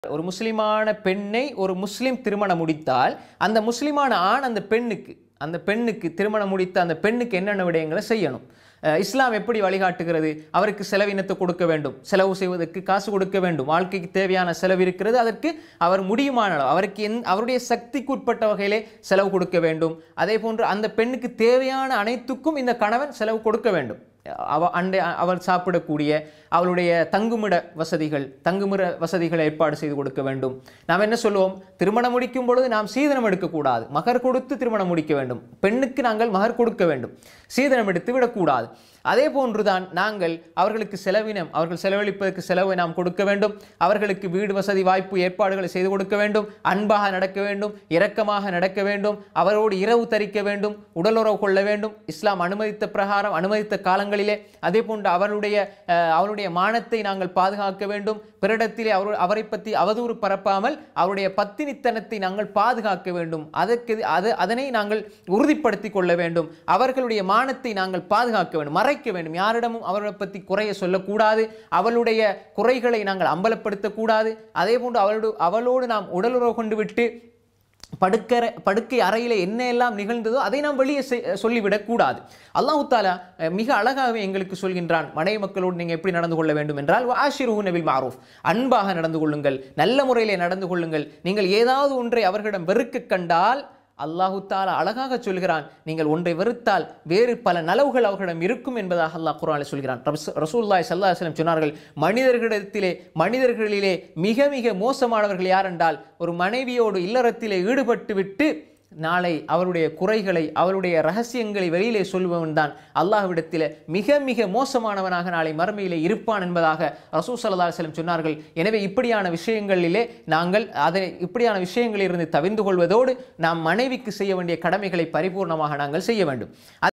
ஒரு முஸ்லிமான பெண்ணை ஒரு முஸ்லிம் திருமணம் முடித்தால் அந்த முஸ்லிமான ஆண் அந்த பெண்ணுக்கு அந்த பெண்ணுக்கு திருமணம் முடித்த அந்த பெண்ணுக்கு என்னென்ன விடயங்களை செய்யணும் அஹ் இஸ்லாம் எப்படி வழிகாட்டுகிறது அவருக்கு செலவினத்தை கொடுக்க வேண்டும் செலவு செய்வதற்கு காசு கொடுக்க வேண்டும் வாழ்க்கைக்கு தேவையான செலவு இருக்கிறது அதற்கு அவர் முடியுமான அளவு அவருக்கு எந் அவருடைய சக்திக்கு உட்பட்ட வகையிலே செலவு கொடுக்க வேண்டும் அதே போன்று அந்த பெண்ணுக்கு தேவையான அனைத்துக்கும் இந்த கணவன் செலவு கொடுக்க வேண்டும் அவ அண்டை அவள் சாப்பிடக்கூடிய அவளுடைய தங்குமிட வசதிகள் தங்குமிட வசதிகளை ஏற்பாடு செய்து கொடுக்க வேண்டும் நாம் என்ன சொல்லுவோம் திருமணம் முடிக்கும் பொழுது நாம் சீதனம் எடுக்கக்கூடாது மகர் கொடுத்து திருமணம் முடிக்க வேண்டும் பெண்ணுக்கு நாங்கள் மகர் கொடுக்க வேண்டும் சீதனம் எடுத்து விடக்கூடாது அதே போன்றுதான் நாங்கள் அவர்களுக்கு செலவினம் அவர்கள் செலவழிப்பதற்கு செலவை நாம் கொடுக்க வேண்டும் அவர்களுக்கு வீடு வசதி வாய்ப்பு ஏற்பாடுகளை செய்து கொடுக்க வேண்டும் அன்பாக நடக்க வேண்டும் இரக்கமாக நடக்க வேண்டும் அவரோடு இரவு தரிக்க வேண்டும் உடலுறவு கொள்ள வேண்டும் இஸ்லாம் அனுமதித்த பிரகாரம் அனுமதித்த காலங்களிலே அதே போன்று அவருடைய அஹ், அவருடைய மானத்தை நாங்கள் பாதுகாக்க வேண்டும் பிறரிடத்திலே அவர் அவரை பற்றி அவதூறு பரப்பாமல் அவருடைய பத்தினித்தனத்தை நாங்கள் பாதுகாக்க வேண்டும் அதற்கு அது அதனை நாங்கள் உறுதிப்படுத்தி கொள்ள வேண்டும் அவர்களுடைய மானத்தை நாங்கள் பாதுகாக்க வேண்டும் மறைக்க வேண்டும் யாரிடமும் அவரை பற்றி குறைய சொல்லக்கூடாது அவளுடைய குறைகளை நாங்கள் அம்பலப்படுத்தக்கூடாது அதே போன்று அவளோடு அவளோடு நாம் உடலுறவு கொண்டு விட்டு படுக்கற படுக்கை அறையில் என்ன எல்லாம் நிகழ்ந்ததோ அதை நாம் வெளியே செய்- சொல்லிவிடக் கூடாது அல்லாஹு தாலா அஹ், மிக அழகாகவே எங்களுக்கு சொல்கின்றான் மனைவி மக்களோடு நீங்கள் எப்படி நடந்து கொள்ள வேண்டும் என்றால் ஆஷிருஹு நபில் மாரூஃப் அன்பாக நடந்து கொள்ளுங்கள் நல்ல முறையிலே நடந்து கொள்ளுங்கள் நீங்கள் ஏதாவது ஒன்றை அவர்களிடம் வெறுக்க கண்டால் அல்லாஹு தாலா அழகாக சொல்கிறான் நீங்கள் ஒன்றை வெறுத்தால் வேறு பல நலவுகள் அவர்களிடம் இருக்கும் என்பதாக அல்லாஹ் குர்ஆனில் சொல்கிறான் ரசூ- ரசூலுல்லாஹி ஸல்லல்லாஹு அலைஹி வஸல்லம் சொன்னார்கள் மனிதர்களிடத்திலே மனிதர்களிலே மிக மிக மோசமானவர்கள் யார் என்றால் ஒரு மனைவியோடு இல்லறத்திலே ஈடுபட்டு விட்டு நாளை அவருடைய குறைகளை அவருடைய ரகசியங்களை வெளியிலே சொல்பவன் தான் அல்லாஹ்விடத்தில் மிக மிக மோசமானவனாக நாளை மறுமையிலே இருப்பான் என்பதாக ரசூ சல்லா செல்லம் சொன்னார்கள் எனவே இப்படியான விஷயங்களிலே நாங்கள் அதை இப்படியான விஷயங்களிலிருந்து தவிர்ந்து கொள்வதோடு நாம் மனைவிக்கு செய்ய வேண்டிய கடமைகளை பரிபூர்ணமாக நாங்கள் செய்ய வேண்டும்